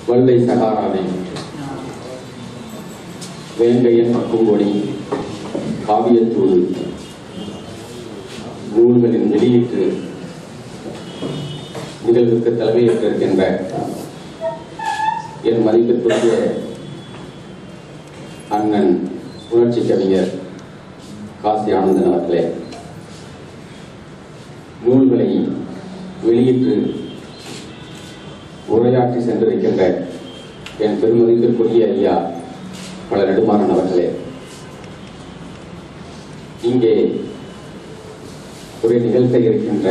வல்லை சகாராவை வேங்கையன் பக்கும்பொடி காவியத்தூள் நூல்களின் வெளியீட்டு நிகழ்வுக்கு தலைமையேற்றிருக்கின்ற என் மதிப்பிற்குரிய அண்ணன் உணர்ச்சி கவிஞர் காசி ஆனந்தன் அவர்களே நூல்களை வெளியிட்டு உரையாற்றி சென்றிருக்கின்ற என் பெருமதிப்பிற்குரிய ஐயா பல நெடுமாறன் அவர்களே இங்கே உரை நிகழ்த்த இருக்கின்ற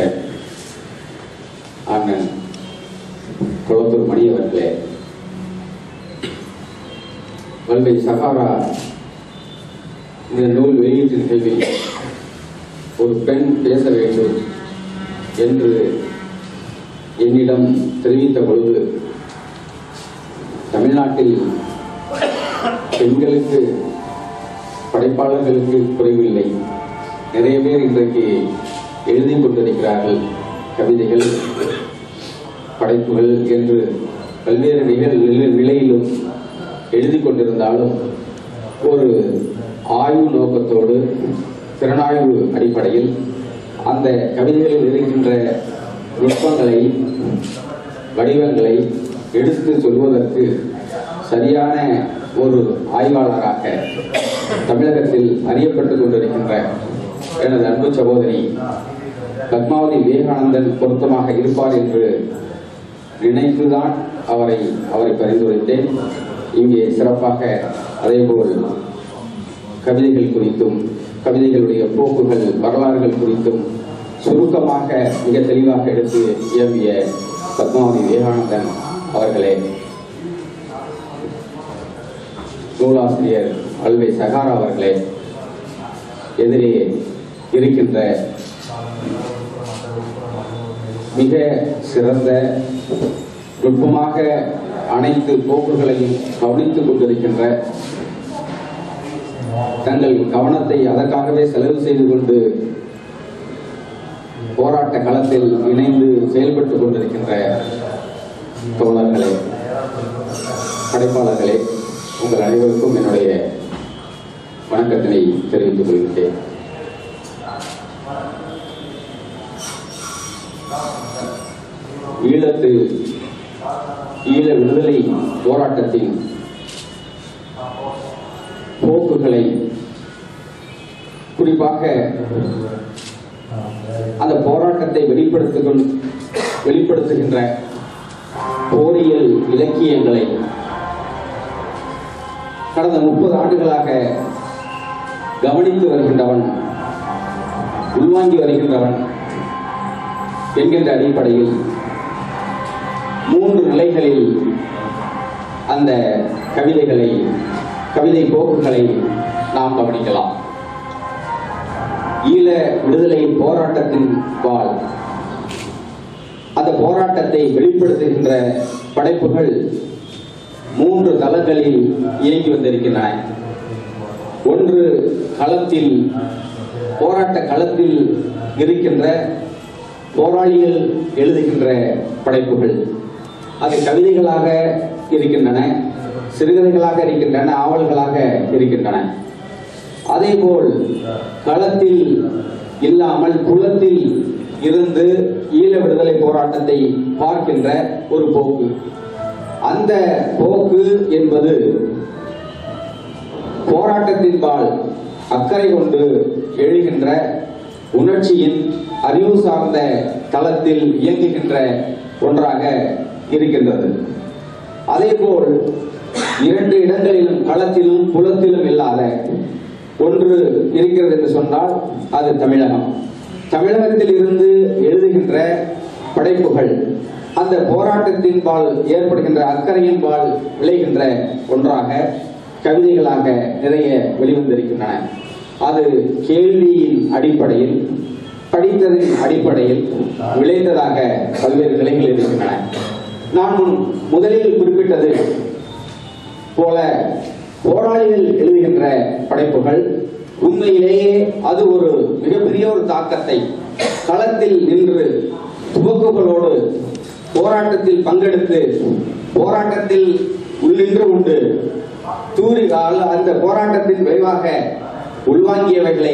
அண்ணன் குளத்தூர் மணி அவர்களே வல்வை சகாரா இந்த நூல் வெளியீட்டு நிகழ்வில் ஒரு பெண் பேச வேண்டும் என்று என்னிடம் தெரிவித்த பொழுது தமிழ்நாட்டில் பெண்களுக்கு படைப்பாளர்களுக்கு குறைவில்லை நிறைய பேர் இன்றைக்கு எழுதி கொண்டிருக்கிறார்கள் கவிதைகள் படைப்புகள் என்று பல்வேறு நிகழ் நிலை- நிலையிலும் எழுதி கொண்டிருந்தாலும் ஒரு ஆய்வு நோக்கத்தோடு திறனாய்வு அடிப்படையில் அந்த கவிதைகளில் இருக்கின்ற நுட்பங்களை வடிவங்களை எடுத்து சொல்வதற்கு சரியான ஒரு ஆய்வாளராக தமிழகத்தில் அறியப்பட்டுக் கொண்டிருக்கின்ற எனது அன்பு சகோதரி பத்மாவதி விவேகானந்தன் பொருத்தமாக இருப்பார் என்று நினைத்துதான் அவரை அவரை பரிந்துரைத்தேன் இங்கே சிறப்பாக அதேபோல் கவிதைகள் குறித்தும் கவிதைகளுடைய போக்குகள் வரலாறுகள் குறித்தும் சுருக்கமாக மிக தெளிவாக எடுத்து இயம்பிய பத்மாவதி விவேகானந்தன் அவர்களே நூலாசிரியர் அல்வை சகாரா அவர்களே எதிரே இருக்கின்ற மிக சிறந்த நுட்பமாக அனைத்து போக்குகளையும் கவனித்துக் கொண்டிருக்கின்ற தங்கள் கவனத்தை அதற்காகவே செலவு செய்து கொண்டு போராட்ட களத்தில் இணைந்து செயல்பட்டுக் கொண்டிருக்கின்ற தோழர்களே படைப்பாளர்களே உங்கள் அனைவருக்கும் என்னுடைய வணக்கத்தினை தெரிவித்துக் கொள்கிறேன் ஈழத்து ஈழ விடுதலை போராட்டத்தின் போக்குகளை குறிப்பாக அந்த போராட்டத்தை வெளிப்படுத்து வெளிப்படுத்துகின்ற போரியல் இலக்கியங்களை கடந்த முப்பது ஆண்டுகளாக கவனித்து வருகின்றவன் உள்வாங்கி வருகின்றவன் என்கின்ற அடிப்படையில் மூன்று நிலைகளில் அந்த கவிதைகளை கவிதை போக்குகளை நாம் கவனிக்கலாம் ஈழ விடுதலை போராட்டத்தின் பால் அந்த போராட்டத்தை வெளிப்படுத்துகின்ற படைப்புகள் மூன்று தளங்களில் இயங்கி வந்திருக்கின்றன ஒன்று களத்தில் போராட்ட களத்தில் இருக்கின்ற போராளிகள் எழுதுகின்ற படைப்புகள் அது கவிதைகளாக இருக்கின்றன சிறுகதைகளாக இருக்கின்றன ஆவல்களாக இருக்கின்றன அதேபோல் களத்தில் இல்லாமல் குளத்தில் இருந்து ஈழ விடுதலை போராட்டத்தை பார்க்கின்ற ஒரு போக்கு அந்த போக்கு என்பது போராட்டத்தின்பால் அக்கறை கொண்டு எழுகின்ற உணர்ச்சியின் அறிவு சார்ந்த களத்தில் இயங்குகின்ற ஒன்றாக இருக்கின்றது அதேபோல் இரண்டு இடங்களிலும் களத்திலும் புலத்திலும் இல்லாத ஒன்று இருக்கிறது என்று சொன்னால் அது தமிழகம் தமிழகத்தில் இருந்து எழுதுகின்ற படைப்புகள் அந்த போராட்டத்தின் பால் ஏற்படுகின்ற அக்கறையின் பால் விளைகின்ற ஒன்றாக கவிதைகளாக நிறைய வெளிவந்திருக்கின்றன அது கேள்வியின் அடிப்படையில் படித்ததின் அடிப்படையில் விளைந்ததாக பல்வேறு நிலைகள் இருக்கின்றன நான் முன் முதலில் குறிப்பிட்டது போல போராளிகள் எழுதுகின்ற படைப்புகள் உண்மையிலேயே அது ஒரு மிகப்பெரிய ஒரு தாக்கத்தை களத்தில் நின்று துவக்குகளோடு போராட்டத்தில் பங்கெடுத்து போராட்டத்தில் உள்ளின்று உண்டு தூரி அல்ல- அந்த போராட்டத்தின் விளைவாக உள்வாங்கியவைகளை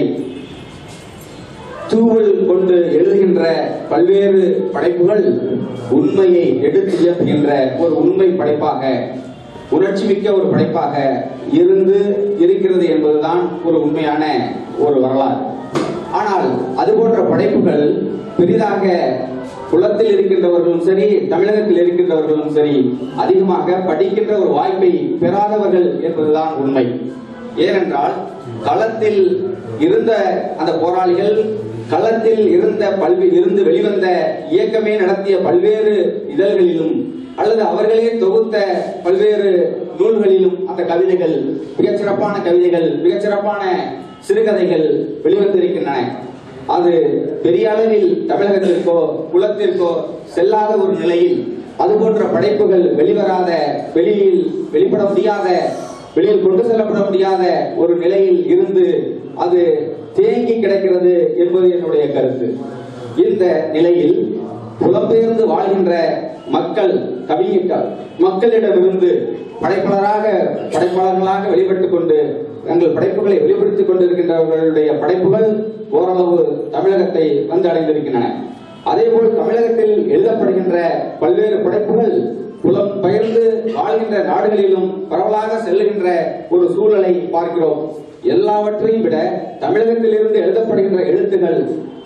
தூவல் கொண்டு எழுதுகின்ற பல்வேறு படைப்புகள் உண்மையை எடுத்து இயக்குகின்ற ஒரு உண்மை படைப்பாக உணர்ச்சி மிக்க ஒரு படைப்பாக இருந்து இருக்கிறது என்பதுதான் ஒரு உண்மையான ஒரு வரலாறு ஆனால் அது போன்ற படைப்புகள் பெரிதாக குளத்தில் இருக்கின்றவர்களும் சரி தமிழகத்தில் இருக்கின்றவர்களும் சரி அதிகமாக படிக்கின்ற ஒரு வாய்ப்பை பெறாதவர்கள் என்பதுதான் உண்மை ஏனென்றால் களத்தில் இருந்த அந்த போராளிகள் களத்தில் இருந்த பல்வே இருந்து வெளிவந்த இயக்கமே நடத்திய பல்வேறு இதழ்களிலும் அல்லது அவர்களே தொகுத்த பல்வேறு நூல்களிலும் அந்த கவிதைகள் மிகச் சிறப்பான கவிதைகள் மிகச் சிறப்பான சிறுகதைகள் வெளிவந்திருக்கின்றன அது பெரிய அளவில் தமிழகத்திற்கோ குலத்திற்கோ செல்லாத ஒரு நிலையில் அது போன்ற படைப்புகள் வெளிவராத வெளியில் வெளிப்பட முடியாத வெளியில் கொண்டு செல்லப்பட முடியாத ஒரு நிலையில் இருந்து அது தேங்கி கிடக்கிறது என்பது என்னுடைய கருத்து இந்த நிலையில் புலம்பெயர்ந்து வாழ்கின்ற மக்கள் கவிஞர்கள் மக்களிடமிருந்து படைப்பாளராக படைப்பாளர்களாக வெளிப்பட்டுக் கொண்டு தங்கள் படைப்புகளை வெளிப்படுத்திக் கொண்டிருக்கின்றவர்களுடைய படைப்புகள் ஓரளவு தமிழகத்தை வந்து அடைந்திருக்கின்றன அதேபோல் தமிழகத்தில் எழுதப்படுகின்ற பல்வேறு படைப்புகள் புலம் பெயர்ந்து வாழ்கின்ற நாடுகளிலும் பரவலாக செல்லுகின்ற ஒரு சூழலை பார்க்கிறோம் எல்லாவற்றையும் விட தமிழகத்திலிருந்து எழுதப்படுகின்ற எழுத்துகள்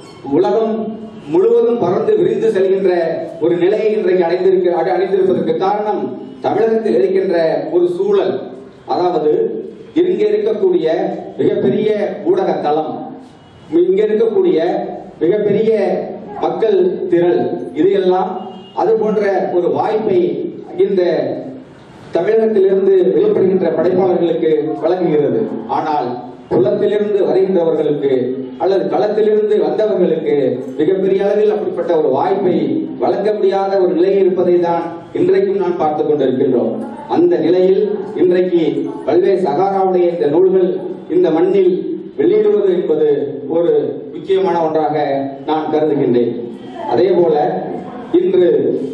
உலகம் முழுவதும் பறந்து விரிந்து செல்கின்ற ஒரு நிலையை இன்றைக்கு அடைந்திருக்க அடை- அடைந்திருப்பதற்கு காரணம் தமிழகத்தில் இருக்கின்ற ஒரு சூழல் அதாவது இங்கே இருக்கக்கூடிய மிகப்பெரிய ஊடக தளம் இங்க இருக்கக்கூடிய மிகப்பெரிய மக்கள் திரள் இதையெல்லாம் அது போன்ற ஒரு வாய்ப்பை இந்த தமிழகத்திலிருந்து வெளிப்படுகின்ற படைப்பாளர்களுக்கு வழங்குகிறது ஆனால் குளத்திலிருந்து வருகின்றவர்களுக்கு அல்லது களத்திலிருந்து வந்தவர்களுக்கு மிகப்பெரிய அளவில் அப்படிப்பட்ட ஒரு வாய்ப்பை வழங்க முடியாத ஒரு நிலை இருப்பதை தான் இன்றைக்கும் நான் பார்த்துக் கொண்டிருக்கின்றோம் அந்த நிலையில் இன்றைக்கு பல்வேறு சகாராவுடைய இந்த நூல்கள் இந்த மண்ணில் வெளியிடுவது என்பது ஒரு முக்கியமான ஒன்றாக நான் கருதுகின்றேன் அதே போல இன்று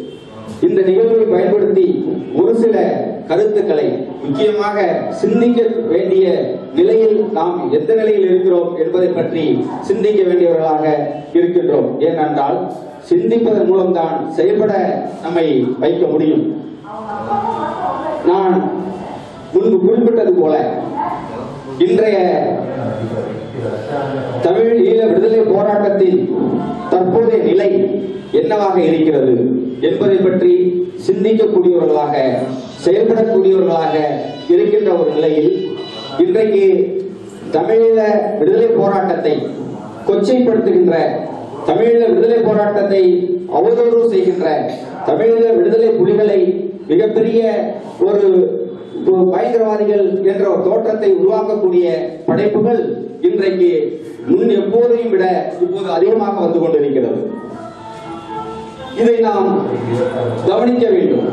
இந்த நிகழ்வை பயன்படுத்தி ஒரு சில கருத்துக்களை முக்கியமாக சிந்திக்க வேண்டிய நிலையில் நாம் எந்த நிலையில் இருக்கிறோம் என்பதை பற்றி சிந்திக்க வேண்டியவர்களாக இருக்கின்றோம் ஏனென்றால் சிந்திப்பதன் மூலம்தான் செயல்பட நம்மை வைக்க முடியும் நான் முன்பு குறிப்பிட்டது போல இன்றைய தமிழ் ஈழ விடுதலை போராட்டத்தின் தற்போதைய நிலை என்னவாக இருக்கிறது என்பதை பற்றி சிந்திக்கக்கூடியவர்களாக செயல்படக்கூடியவர்களாக இருக்கின்ற ஒரு நிலையில் இன்றைக்கு தமிழீழ விடுதலை போராட்டத்தை கொச்சைப்படுத்துகின்ற தமிழீழ விடுதலை போராட்டத்தை அவதூறு செய்கின்ற தமிழீழ விடுதலை புலிகளை மிகப்பெரிய ஒரு ஒரு பயங்கரவாதிகள் என்ற ஒரு தோற்றத்தை உருவாக்கக்கூடிய படைப்புகள் இன்றைக்கு முன் எப்போதையும் விட இப்போது அதிகமாக வந்து கொண்டிருக்கிறது இதை நாம் கவனிக்க வேண்டும்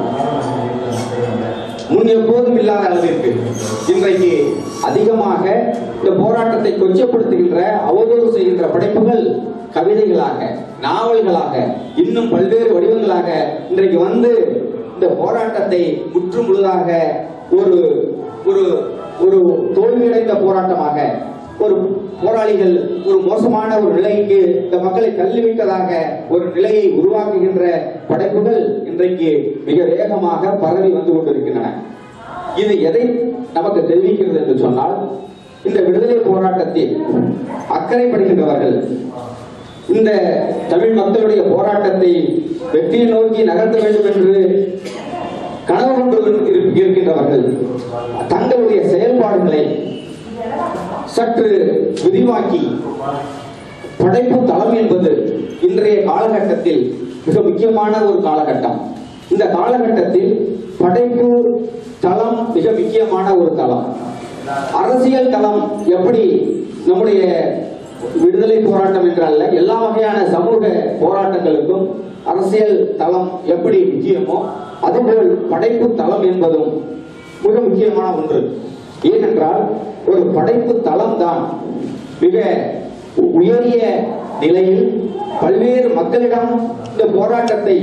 முன் எப்போதும் இல்லாத அளவிற்கு இன்றைக்கு அதிகமாக இந்த போராட்டத்தை கொச்சப்படுத்துகின்ற அவதூறு செய்கின்ற படைப்புகள் கவிதைகளாக நாவல்களாக இன்னும் பல்வேறு வடிவங்களாக இன்றைக்கு வந்து இந்த போராட்டத்தை முற்று முழுதாக ஒரு ஒரு ஒரு தோல்வியடைந்த போராட்டமாக ஒரு போராளிகள் ஒரு மோசமான ஒரு நிலைக்கு இந்த மக்களை தள்ளிவிட்டதாக ஒரு நிலையை உருவாக்குகின்ற படைப்புகள் இன்றைக்கு மிக வேகமாக பரவி வந்து கொண்டிருக்கின்றன இது எதை நமக்கு தெரிவிக்கிறது என்று சொன்னால் இந்த விடுதலை போராட்டத்தில் அக்கறைப்படுகின்றவர்கள் இந்த தமிழ் மக்களுடைய போராட்டத்தை வெற்றியை நோக்கி நகர்த்த வேண்டும் என்று கனவு கொண்டு இரு- இருக்கின்றவர்கள் தங்களுடைய செயல்பாடுகளை சற்று விரிவாக்கி படைப்பு தளம் என்பது இன்றைய காலகட்டத்தில் மிக முக்கியமான ஒரு காலகட்டம் இந்த காலகட்டத்தில் படைப்பு தளம் மிக முக்கியமான ஒரு தளம் அரசியல் தளம் எப்படி நம்முடைய விடுதலை போராட்டம் என்றல்ல எல்லா வகையான சமூக போராட்டங்களுக்கும் அரசியல் தளம் எப்படி முக்கியமோ அதுபோல் படைப்பு தளம் என்பதும் மிக முக்கியமான ஒன்று ஏனென்றால் ஒரு படைப்பு தளம் தான் மிக உ- உயரிய நிலையில் பல்வேறு மக்களிடம் இந்த போராட்டத்தை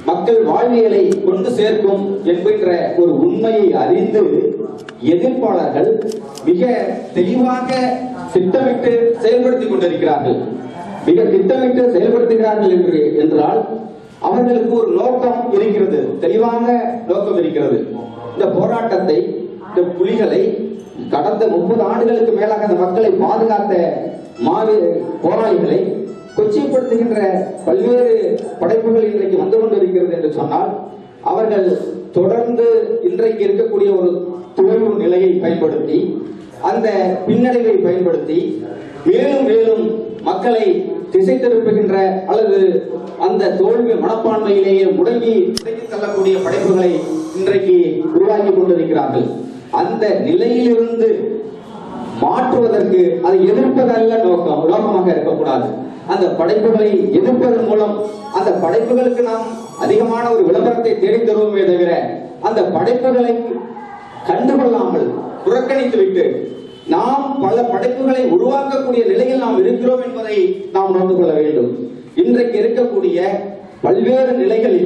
மக்கள் வாழ்வியலை கொண்டு சேர்க்கும் என்கின்ற ஒரு உண்மையை அறிந்து எதிர்ப்பாளர்கள் மிக தெளிவாக திட்டமிட்டு செயல்படுத்திக் கொண்டிருக்கிறார்கள் மிக திட்டமிட்டு செயல்படுத்துகிறார்கள் என்று என்றால் அவர்களுக்கு ஒரு நோக்கம் இருக்கிறது தெளிவான நோக்கம் இருக்கிறது இந்த போராட்டத்தை இந்த புலிகளை கடந்த முப்பது ஆண்டுகளுக்கு மேலாக அந்த மக்களை பாதுகாத்த மாவி போராளிகளை கொச்சைப்படுத்துகின்ற பல்வேறு படைப்புகள் இன்றைக்கு வந்து கொண்டிருக்கிறது என்று சொன்னால் அவர்கள் தொடர்ந்து இன்றைக்கு இருக்கக்கூடிய ஒரு துவர்வு நிலையை பயன்படுத்தி அந்த பின்னடைவை பயன்படுத்தி மேலும் மேலும் மக்களை திசை திருப்புகின்ற அல்லது அந்த தோல்வி மனப்பான்மையிலேயே முடங்கி முடங்கி தள்ளக்கூடிய படைப்புகளை இன்றைக்கு உருவாக்கி கொண்டிருக்கிறார்கள் அந்த நிலையிலிருந்து மாற்றுவதற்கு அதை எதிர்ப்பதல்ல நோக்கம் நோக்கமாக இருக்கக்கூடாது அந்த படைப்புகளை எதிர்ப்பதன் மூலம் அந்த படைப்புகளுக்கு நாம் அதிகமான ஒரு விளம்பரத்தை தேடித் தருவோமே தவிர அந்த படைப்புகளை கண்டுகொள்ளாமல் புறக்கணித்து விட்டு நாம் பல படைப்புகளை உருவாக்கக்கூடிய நிலையில் நாம் இருக்கிறோம் என்பதை நாம் உணர்ந்து கொள்ள வேண்டும் இன்றைக்கு இருக்கக்கூடிய பல்வேறு நிலைகளில்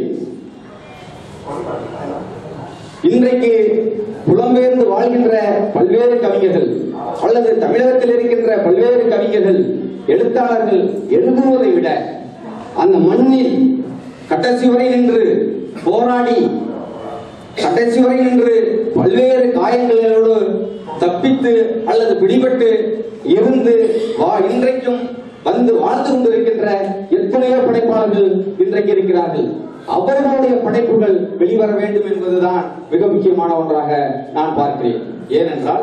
இன்றைக்கு புலம்பெயர்ந்து வாழ்கின்ற பல்வேறு கவிஞர்கள் அல்லது தமிழகத்தில் இருக்கின்ற பல்வேறு கவிஞர்கள் எழுத்தாளர்கள் எழுதுவதை விட அந்த மண்ணில் கடைசி வரை நின்று போராடி கடைசி வரை நின்று பல்வேறு காயங்களோடு தப்பித்து அல்லது பிடிபட்டு இருந்து வா இன்றைக்கும் வந்து வாழ்ந்து கொண்டிருக்கின்ற எத்தனையோ படைப்பாளர்கள் இன்றைக்கு இருக்கிறார்கள் அவர்களுடைய படைப்புகள் வெளிவர வேண்டும் என்பதுதான் மிக முக்கியமான ஒன்றாக நான் பார்க்கிறேன் ஏனென்றால்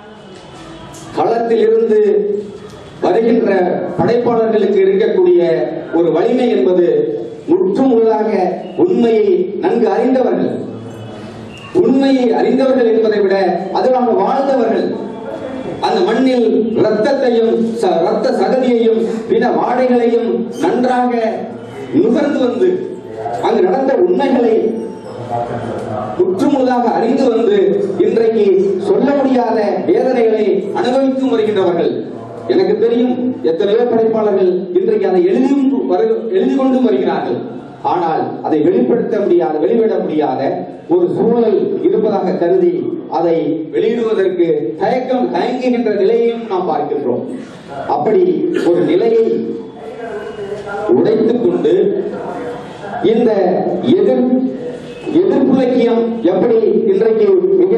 களத்தில் இருந்து வருகின்ற படைப்பாளர்களுக்கு இருக்கக்கூடிய ஒரு வலிமை என்பது முற்றுமுழுதாக உண்மையை நன்கு அறிந்தவர்கள் உண்மையை அறிந்தவர்கள் என்பதை விட அதில் வாழ்ந்தவர்கள் அந்த மண்ணில் ரத்தத்தையும் ச- ரத்த சகதியையும் பிற வாடைகளையும் நன்றாக நுகர்ந்து வந்து அங்கு நடந்த உண்மைகளை முற்றுமுழுதாக அறிந்து வந்து இன்றைக்கு சொல்ல முடியாத வேதனைகளை அனுபவித்து வருகின்றவர்கள் எனக்கு தெரியும் எத்தனையோ படைப்பாளர்கள் இன்றைக்கு அதை எழுதியும் வரு- எழுதி கொண்டும் வருகிறார்கள் ஆனால் அதை வெளிப்படுத்த முடியாத வெளிவிட முடியாத ஒரு சூழல் இருப்பதாக கருதி அதை வெளியிடுவதற்கு தயக்கம் தயங்குகின்ற நிலையையும் நாம் பார்க்கின்றோம் அப்படி ஒரு நிலையை உடைத்துக் கொண்டு இந்த எதிர் எதிர்ப்புலக்கியம் எப்படி இன்றைக்கு மிக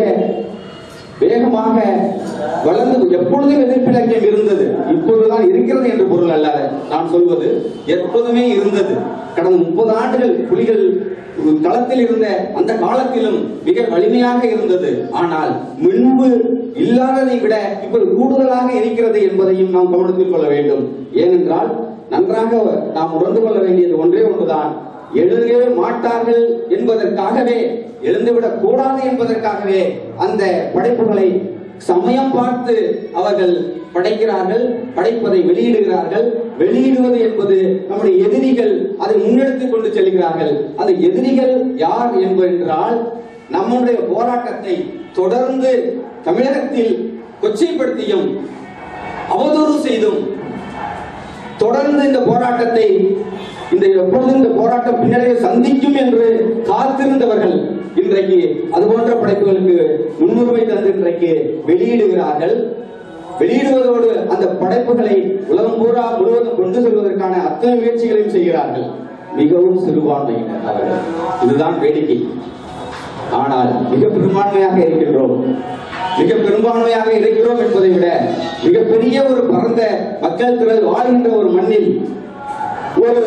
வேகமாக வளர்ந்து எப்பொழுதும் எதிர்ப்பிலக்கியம் இருந்தது இப்பொழுதுதான் இருக்கிறது என்று பொருள் அல்ல நான் சொல்வது எப்போதுமே இருந்தது கடந்த முப்பது ஆண்டுகள் புலிகள் களத்தில் இருந்த அந்த காலத்திலும் மிக வலிமையாக இருந்தது ஆனால் முன்பு இல்லாததை விட இப்போது கூடுதலாக இருக்கிறது என்பதையும் நாம் கவனத்தில் கொள்ள வேண்டும் ஏனென்றால் நன்றாக நாம் உணர்ந்து கொள்ள வேண்டியது ஒன்றே ஒன்றுதான் எழுதவே மாட்டார்கள் என்பதற்காகவே எழுந்துவிடக் கூடாது என்பதற்காகவே அந்த படைப்புகளை சமயம் பார்த்து அவர்கள் படைக்கிறார்கள் படைப்பதை வெளியிடுகிறார்கள் வெளியிடுவது என்பது நம்முடைய எதிரிகள் அதை முன்னெடுத்துக் கொண்டு செல்கிறார்கள் அந்த எதிரிகள் யார் என்பென்றால் நம்முடைய போராட்டத்தை தொடர்ந்து தமிழகத்தில் கொச்சைப்படுத்தியும் அவதூறு செய்தும் தொடர்ந்து இந்த போராட்டத்தை இந்த எப்பொழுது இந்த போராட்டம் பின்னடைவை சந்திக்கும் என்று காத்திருந்தவர்கள் இன்றைக்கு அது போன்ற படைப்புகளுக்கு முன்னுரிமை தந்து இன்றைக்கு வெளியிடுகிறார்கள் வெளியிடுவதோடு அந்த படைப்புகளை உலகம் பூரா முழுவதும் கொண்டு செல்வதற்கான அத்தனை முயற்சிகளையும் செய்கிறார்கள் மிகவும் சிறுபான்மையினர் அவர்கள் இதுதான் வேடிக்கை ஆனால் மிக பெரும்பான்மையாக இருக்கின்றோம் மிக பெரும்பான்மையாக இருக்கிறோம் என்பதை விட மிகப்பெரிய ஒரு பரந்த மக்கள் திரள் வாழ்கின்ற ஒரு மண்ணில் ஒரு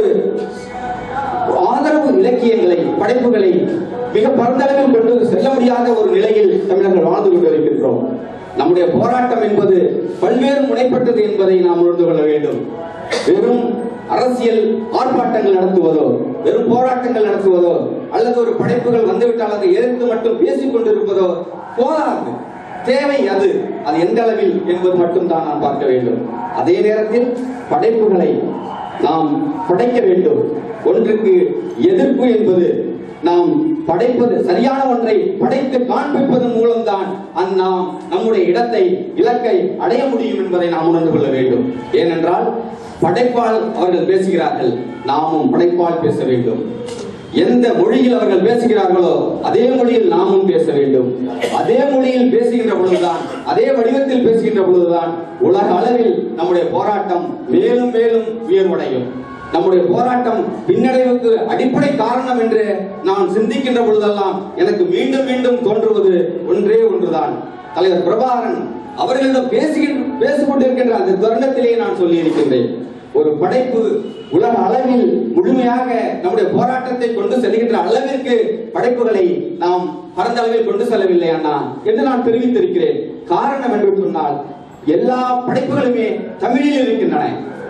ஆதரவு இலக்கியங்களை படைப்புகளை மிக பரந்தளவில் கொண்டு செல்ல முடியாத ஒரு நிலையில் தமிழர்கள் வாழ்ந்து கொண்டிருக்கின்றோம் நம்முடைய போராட்டம் என்பது பல்வேறு முனைப்பட்டது என்பதை நாம் உணர்ந்து கொள்ள வேண்டும் வெறும் அரசியல் ஆர்ப்பாட்டங்கள் நடத்துவதோ வெறும் போராட்டங்கள் நடத்துவதோ அல்லது ஒரு படைப்புகள் வந்துவிட்டால் அதை எதிர்த்து மட்டும் பேசிக் கொண்டிருப்பதோ போதாது தேவை அது அது எந்த அளவில் என்பது மட்டும் தான் நாம் பார்க்க வேண்டும் அதே நேரத்தில் படைப்புகளை நாம் படைக்க வேண்டும் ஒன்றுக்கு எதிர்ப்பு என்பது நாம் படைப்பது சரியான ஒன்றை படைத்து காண்பிப்பதன் மூலம்தான் அந் நாம் நம்முடைய இடத்தை இலக்கை அடைய முடியும் என்பதை நாம் உணர்ந்து கொள்ள வேண்டும் ஏனென்றால் படைப்பால் அவர்கள் பேசுகிறார்கள் நாமும் படைப்பால் பேச வேண்டும் எந்த மொழியில் அவர்கள் பேசுகிறார்களோ அதே மொழியில் நாமும் பேச வேண்டும் அதே மொழியில் பேசுகின்ற பொழுதுதான் அதே வடிவத்தில் பேசுகின்ற பொழுதுதான் உலக அளவில் நம்முடைய போராட்டம் மேலும் மேலும் உயர்வடையும் நம்முடைய போராட்டம் பின்னடைவுக்கு அடிப்படை காரணம் என்று நான் சிந்திக்கின்ற பொழுதெல்லாம் எனக்கு மீண்டும் மீண்டும் தோன்றுவது ஒன்றே ஒன்றுதான் தலைவர் பிரபாகரன் அவர்களிடம் பேசுகின்ற பேசிக் கொண்டிருக்கின்ற அந்த தருணத்திலேயே நான் சொல்லி இருக்கின்றேன் ஒரு படைப்பு உலக அளவில் முழுமையாக நம்முடைய போராட்டத்தை கொண்டு செல்கின்ற அளவிற்கு படைப்புகளை நாம் பரந்த அளவில் கொண்டு செல்லவில்லை அண்ணா என்று நான் தெரிவித்திருக்கிறேன் காரணம் என்று சொன்னால் எல்லா படைப்புகளுமே தமிழில் இருக்கின்றன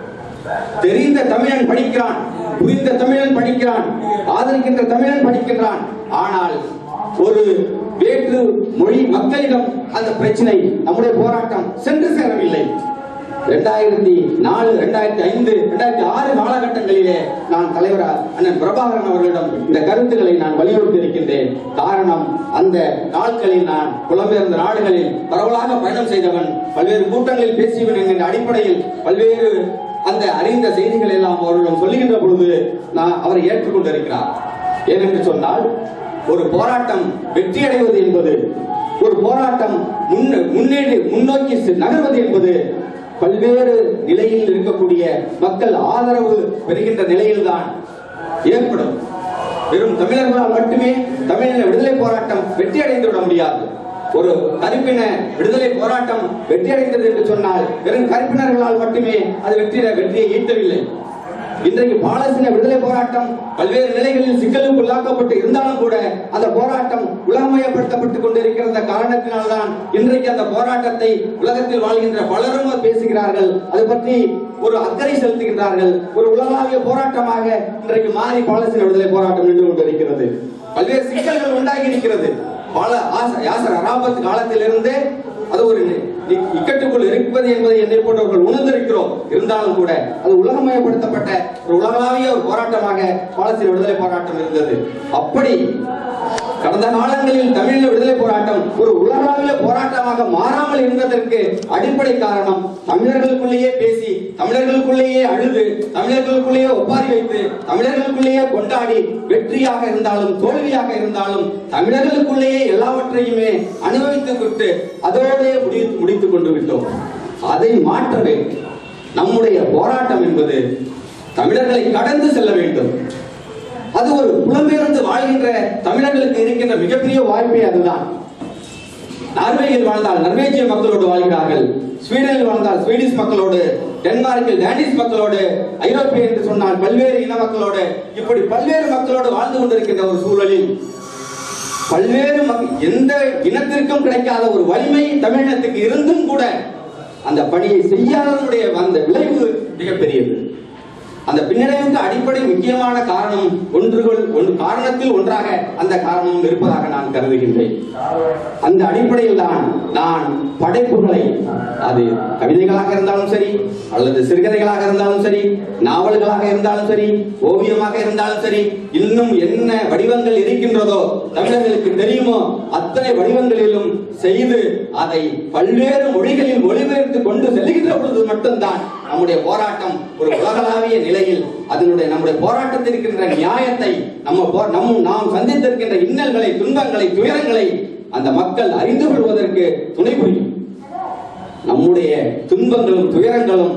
தெரிந்த தமிழன் படிக்கிறான் புரிந்த தமிழன் படிக்கிறான் ஆதரிக்கின்ற தமிழன் படிக்கின்றான் ஆனால் ஒரு வேற்று மொழி மக்களிடம் அந்த பிரச்சனை நம்முடைய போராட்டம் சென்று சேரவில்லை இரண்டாயிரத்தி நாலு இரண்டாயிரத்தி ஐந்து இரண்டாயிரத்தி ஆறு காலகட்டங்களிலே நான் தலைவர் அண்ணன் பிரபாகரன் அவர்களிடம் இந்த கருத்துக்களை நான் வலியுறுத்தி இருக்கின்றேன் காரணம் அந்த நாட்களில் நான் புலம்பெயர்ந்த நாடுகளில் பரவலாக பயணம் செய்தவன் பல்வேறு கூட்டங்களில் பேசியவன் என்கின்ற அடிப்படையில் பல்வேறு அந்த அறிந்த செய்திகள் எல்லாம் அவர்களிடம் சொல்லுகின்ற பொழுது நான் அவரை ஏற்றுக்கொண்டிருக்கிறார் ஏனென்று சொன்னால் ஒரு போராட்டம் வெற்றி அடைவது என்பது ஒரு போராட்டம் முன்ன- முன்னேறி முன்னோக்கி செ- நகர்வது என்பது பல்வேறு நிலையில் இருக்கக்கூடிய மக்கள் ஆதரவு பெறுகின்ற நிலையில்தான் ஏற்படும் வெறும் தமிழர்களால் மட்டுமே தமிழின விடுதலை போராட்டம் வெற்றி அடைந்து விட முடியாது ஒரு கருப்பின விடுதலை போராட்டம் வெற்றி அடைந்தது என்று சொன்னால் வெறும் கருப்பினர்களால் மட்டுமே அது வெற்றி வெற்றியை ஈட்டவில்லை இன்றைக்கு பாலஸ்தீன விடுதலை போராட்டம் பல்வேறு நிலைகளில் சிக்கலுக்கு உள்ளாக்கப்பட்டு இருந்தாலும் கூட அந்த போராட்டம் உலகமயப்படுத்தப்பட்டுக் கொண்டிருக்கிற காரணத்தினால்தான் இன்றைக்கு அந்த போராட்டத்தை உலகத்தில் வாழ்கின்ற பலரும் அது பேசுகிறார்கள் அது பற்றி ஒரு அக்கறை செலுத்துகின்றார்கள் ஒரு உலகளாவிய போராட்டமாக இன்றைக்கு மாறி பாலஸ்தீன விடுதலை போராட்டம் நின்று கொண்டிருக்கிறது பல்வேறு சிக்கல்கள் உண்டாகி இருக்கிறது பல ஆச- யாசர் அராபத் காலத்திலிருந்தே அது ஒரு நி- நி- இக்கட்டுக்குள் இருப்பது என்பதை என்னை போன்றவர்கள் உணர்ந்திருக்கிறோம் இருந்தாலும் கூட அது உலகமயப்படுத்தப்பட்ட ஒரு உலகளாவிய ஒரு போராட்டமாக பாலஸ்தீன விடுதலை போராட்டம் இருந்தது அப்படி கடந்த காலங்களில் தமிழீழ விடுதலை போராட்டம் ஒரு உலகளாவிய போராட்டமாக மாறாமல் இருந்ததற்கு அடிப்படை காரணம் தமிழர்களுக்குள்ளேயே பேசி தமிழர்களுக்குள்ளேயே அழுது தமிழர்களுக்குள்ளேயே ஒப்பாரி வைத்து தமிழர்களுக்குள்ளேயே கொண்டாடி வெற்றியாக இருந்தாலும் தோல்வியாக இருந்தாலும் தமிழர்களுக்குள்ளேயே எல்லாவற்றையுமே அனுபவித்துக் விட்டு அதோடே முடி முடித்துக் கொண்டு விட்டோம் அதை மாற்ற வேண்டும் நம்முடைய போராட்டம் என்பது தமிழர்களை கடந்து செல்ல வேண்டும் அது ஒரு புலம்பெயர்ந்து வாழ்கின்ற தமிழர்களுக்கு இருக்கின்ற மிகப்பெரிய வாய்ப்பே அதுதான் நார்வேயில் வாழ்ந்தால் நர்வேஜிய மக்களோடு வாழ்கிறார்கள் ஸ்வீடனில் வாழ்ந்தால் ஸ்வீடிஷ் மக்களோடு டென்மார்க்கில் டேனிஷ் மக்களோடு ஐரோப்பிய என்று சொன்னால் பல்வேறு இன மக்களோடு இப்படி பல்வேறு மக்களோடு வாழ்ந்து கொண்டிருக்கின்ற ஒரு சூழலில் பல்வேறு மக்- எந்த இனத்திற்கும் கிடைக்காத ஒரு வலிமை தமிழினத்துக்கு இருந்தும் கூட அந்த பணியை செய்யாததுடைய அந்த விளைவு மிகப்பெரியது அந்த பின்னடைவுக்கு அடிப்படை முக்கியமான காரணம் ஒன்றுகள் ஒன்று காரணத்தில் ஒன்றாக அந்த காரணமும் இருப்பதாக நான் கருதுகின்றேன் அந்த அடிப்படையில் தான் நான் படைப்புகளை அது கவிதைகளாக இருந்தாலும் சரி அல்லது சிறுகதைகளாக இருந்தாலும் சரி நாவல்களாக இருந்தாலும் சரி ஓவியமாக இருந்தாலும் சரி இன்னும் என்ன வடிவங்கள் இருக்கின்றதோ தமிழர்களுக்கு தெரியுமோ அத்தனை வடிவங்களிலும் செய்து அதை பல்வேறு மொழிகளில் மொழிபெயர்த்து கொண்டு செல்கின்ற பொழுது மட்டும்தான் நம்முடைய போராட்டம் ஒரு உலகளாவிய நிலையில் அதனுடைய நம்முடைய போராட்டத்தில் இருக்கின்ற நியாயத்தை நம்ம போ- நம் நாம் சந்தித்திருக்கின்ற இன்னல்களை துன்பங்களை துயரங்களை அந்த மக்கள் அறிந்து கொள்வதற்கு துணை புரியும் நம்முடைய துன்பங்களும் துயரங்களும்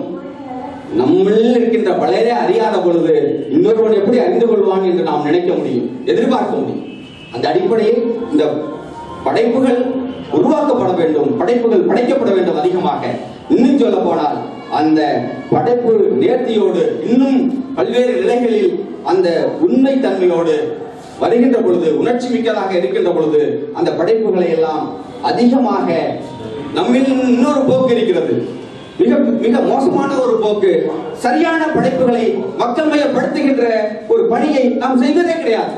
நம்மில் இருக்கின்ற பலரே அறியாத பொழுது இன்னொருவன் எப்படி அறிந்து கொள்வான் என்று நாம் நினைக்க முடியும் எதிர்பார்க்க முடியும் அந்த அடிப்படையில் இந்த படைப்புகள் உருவாக்கப்பட வேண்டும் படைப்புகள் படைக்கப்பட வேண்டும் அதிகமாக இன்னும் சொல்ல போனால் அந்த படைப்பு நேர்த்தியோடு இன்னும் பல்வேறு நிலைகளில் அந்த உண்மை தன்மையோடு வருகின்ற பொழுது உணர்ச்சி மிக்கதாக இருக்கின்ற பொழுது அந்த படைப்புகளை எல்லாம் அதிகமாக நம்மில் இன்னொரு போக்கு இருக்கிறது மிக மிக மோசமான ஒரு போக்கு சரியான படைப்புகளை மக்கள் மயப்படுத்துகின்ற ஒரு பணியை நாம் செய்வதே கிடையாது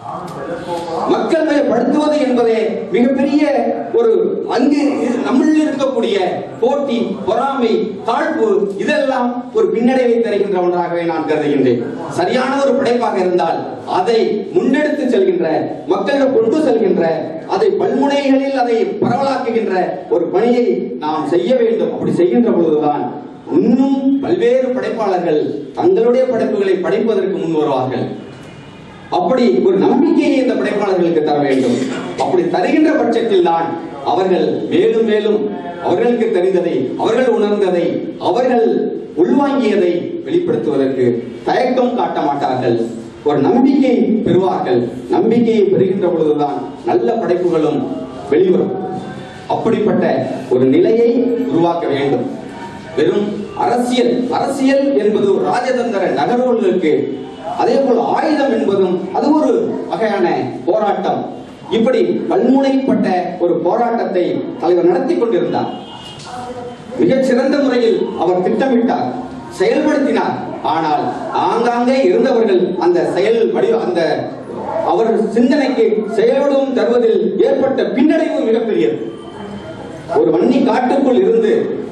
மக்கள் மயப்படுத்துவது என்பதே மிகப்பெரிய ஒரு அங்கு இரு- நம்மில் இருக்கக்கூடிய போட்டி பொறாமை தாழ்வு இதெல்லாம் ஒரு பின்னடைவை தருகின்ற ஒன்றாகவே நான் கருதுகின்றேன் சரியான ஒரு படைப்பாக இருந்தால் அதை முன்னெடுத்து செல்கின்ற மக்களிடம் கொண்டு செல்கின்ற அதை பல்முனைகளில் அதை பரவலாக்குகின்ற ஒரு பணியை நாம் செய்ய வேண்டும் அப்படி செய்கின்ற பொழுதுதான் இன்னும் பல்வேறு படைப்பாளர்கள் தங்களுடைய படைப்புகளை படைப்பதற்கு முன் வருவார்கள் அப்படி ஒரு நம்பிக்கையை இந்த படைப்பாளர்களுக்கு தர வேண்டும் அப்படி தருகின்ற பட்சத்தில் தான் அவர்கள் மேலும் மேலும் அவர்களுக்கு தெரிந்ததை அவர்கள் உணர்ந்ததை அவர்கள் உள்வாங்கியதை வெளிப்படுத்துவதற்கு தயக்கம் காட்ட மாட்டார்கள் ஒரு நம்பிக்கை பெறுவார்கள் நம்பிக்கையை பெறுகின்ற பொழுதுதான் நல்ல படைப்புகளும் வெளிவரும் அப்படிப்பட்ட ஒரு நிலையை உருவாக்க வேண்டும் வெறும் அரசியல் அரசியல் என்பது ஒரு ராஜதந்திர நகர்வுகளுக்கு அதே போல் ஆயுதம் என்பதும் அது ஒரு வகையான போராட்டம் இப்படி பன்முனைப்பட்ட ஒரு போராட்டத்தை தலைவர் நடத்தி கொண்டிருந்தார் மிகச் சிறந்த முறையில் அவர் திட்டமிட்டார் செயல்படுத்தினார் ஆனால் ஆங்காங்கே இருந்தவர்கள் அந்த செயல் வடிவ அந்த அவர் சிந்தனைக்கு செயல்படும் தருவதில் ஏற்பட்ட பின்னடைவு மிகப்பெரியது ஒரு வன்னி காட்டுக்குள் இருந்து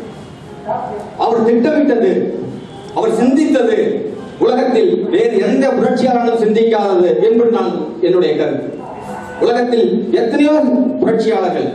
அவர் திட்டமிட்டது அவர் சிந்தித்தது உலகத்தில் வேறு எந்த புரட்சியாளனும் சிந்திக்காதது என்பது நான் என்னுடைய கருத்து உலகத்தில் எத்தனையோ புரட்சியாளர்கள்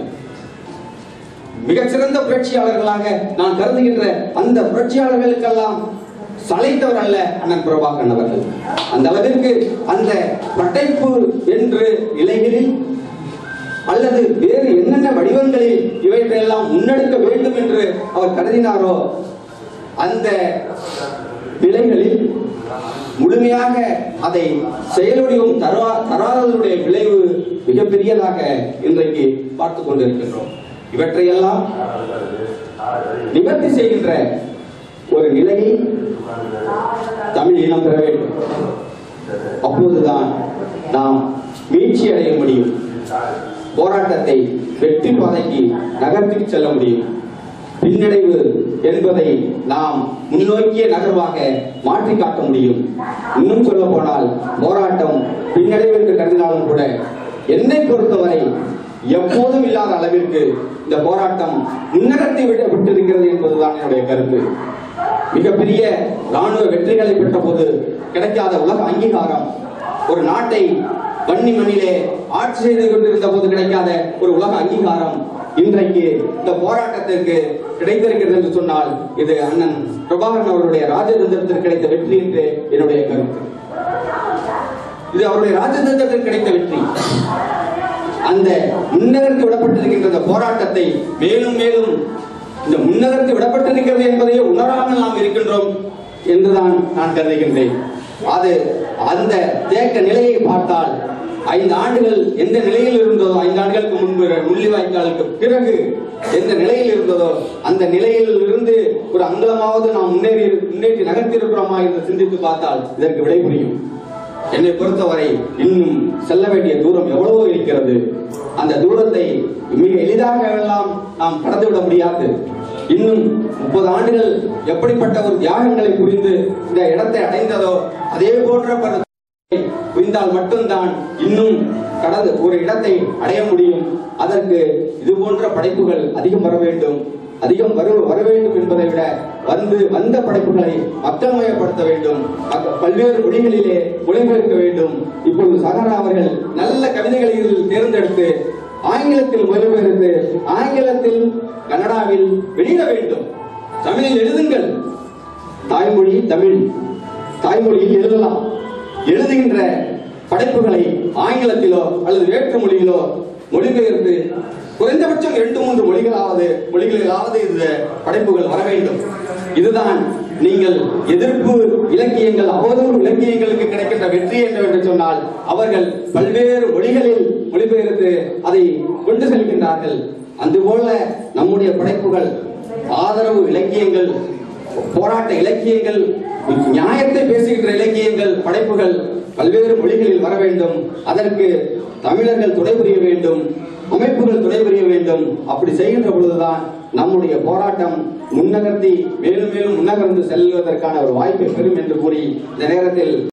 மிகச்சிறந்த புரட்சியாளர்களாக நான் கருதுகின்ற அந்த புரட்சியாளர்களுக்கெல்லாம் சளைத்தவர் அல்ல அண்ணன் பிரபாகரன் அவர்கள் அந்த அளவிற்கு அந்த படைப்பு என்று நிலைகளில் அல்லது வேறு என்னென்ன வடிவங்களில் இவற்றையெல்லாம் முன்னெடுக்க வேண்டும் என்று அவர் கருதினாரோ அந்த நிலைகளில் முழுமையாக அதை செயலுடையும் தரா தராதனுடைய விளைவு மிகப்பெரியதாக இன்றைக்கு பார்த்துக் கொண்டிருக்கின்றோம் இவற்றையெல்லாம் நிவர்த்தி செய்கின்ற ஒரு நிலையை தமிழ் இனம் பெற வேண்டும் அப்போதுதான் நாம் மீட்சி அடைய முடியும் போராட்டத்தை வெற்றி பாதைக்கு நகர்த்தி செல்ல முடியும் பின்னடைவு என்பதை நாம் முன்னோக்கிய நகர்வாக மாற்றி காட்ட முடியும் இன்னும் சொல்ல போனால் போராட்டம் பின்னடைவு என்று கருதினாலும் கூட என்னை பொறுத்தவரை எப்போதும் இல்லாத அளவிற்கு இந்த போராட்டம் முன்னகர்த்தி விடப்பட்டிருக்கிறது என்பதுதான் என்னுடைய கருத்து மிகப்பெரிய ராணுவ வெற்றிகளை பெற்ற போது கிடைக்காத உலக அங்கீகாரம் ஒரு நாட்டை வன்னி மண்ணிலே ஆட்சி செய்து கொண்டிருந்த போது கிடைக்காத ஒரு உலக அங்கீகாரம் இன்றைக்கு இந்த போராட்டத்திற்கு கிடைத்திருக்கிறது என்று சொன்னால் இது அண்ணன் பிரபாகரன் அவருடைய ராஜதந்திரத்திற்கு கிடைத்த வெற்றி என்று என்னுடைய கருத்து இது அவருடைய ராஜதந்திரத்திற்கு கிடைத்த வெற்றி அந்த முன்னகர்த்து விடப்பட்டிருக்கின்ற இந்த போராட்டத்தை மேலும் மேலும் இந்த முன்னகர்த்து விடப்பட்டிருக்கிறது என்பதையே உணராமல் நாம் இருக்கின்றோம் என்றுதான் நான் கருதுகின்றேன் அது அந்த தேக்க நிலையை பார்த்தால் ஐந்து ஆண்டுகள் எந்த நிலையில் இருந்ததோ ஐந்து ஆண்டுகளுக்கு முன்பு முள்ளிவாய்க்காலுக்கு பிறகு எந்த நிலையில் இருந்ததோ அந்த நிலையில் இருந்து ஒரு அங்கலமாவது நாம் முன்னேறி முன்னேற்றி நகர்த்தி இருக்கிறோமா என்று சிந்தித்து பார்த்தால் இதற்கு விடை புரியும் என்னை பொறுத்தவரை இன்னும் செல்ல வேண்டிய தூரம் எவ்வளவோ இருக்கிறது அந்த தூரத்தை மிக எளிதாக எல்லாம் நாம் கடந்து விட முடியாது இன்னும் முப்பது ஆண்டுகள் எப்படிப்பட்ட ஒரு தியாகங்களை புரிந்து இந்த இடத்தை அடைந்ததோ அதே போன்ற பல புரிந்தால் மட்டும்தான் இன்னும் கடந்து ஒரு இடத்தை அடைய முடியும் அதற்கு இது போன்ற படைப்புகள் அதிகம் வர வேண்டும் அதிகம் வர வர வேண்டும் என்பதை விட வந்து வந்த படைப்புகளை மக்கள் மயப்படுத்த வேண்டும் மக்க- பல்வேறு மொழிகளிலே மொழிபெயர்க்க வேண்டும் இப்பொழுது சகரா அவர்கள் நல்ல கவிதைகளை இதில் தேர்ந்தெடுத்து ஆங்கிலத்தில் மொழிபெயர்த்து ஆங்கிலத்தில் கன்னடாவில் வெளியிட வேண்டும் தமிழில் எழுதுங்கள் தாய்மொழி தமிழ் தாய்மொழியில் எழுதலாம் எழுதுகின்ற படைப்புகளை ஆங்கிலத்திலோ அல்லது வேற்று மொழியிலோ மொழிபெயர்த்து குறைந்தபட்சம் இரண்டு மூன்று மொழிகளாவது மொழிகளிலாவது இந்த படைப்புகள் வர வேண்டும் இதுதான் நீங்கள் எதிர்ப்பு இலக்கியங்கள் அவதூறு இலக்கியங்களுக்கு கிடைக்கின்ற வெற்றி என்று சொன்னால் அவர்கள் பல்வேறு மொழிகளில் மொழிபெயர்த்து அதை கொண்டு செல்கின்றார்கள் அதுபோல நம்முடைய படைப்புகள் ஆதரவு இலக்கியங்கள் போராட்ட இலக்கியங்கள் நியாயத்தை பேசுகின்ற இலக்கியங்கள் படைப்புகள் பல்வேறு மொழிகளில் வர வேண்டும் அதற்கு தமிழர்கள் துணை புரிய வேண்டும் அமைப்புகள் துணை புரிய வேண்டும் அப்படி செய்கின்ற பொழுதுதான் நம்முடைய போராட்டம் முன்னகர்த்தி மேலும் மேலும் முன்னகர்ந்து செல்வதற்கான ஒரு வாய்ப்பை பெறும் என்று கூறி இந்த நேரத்தில்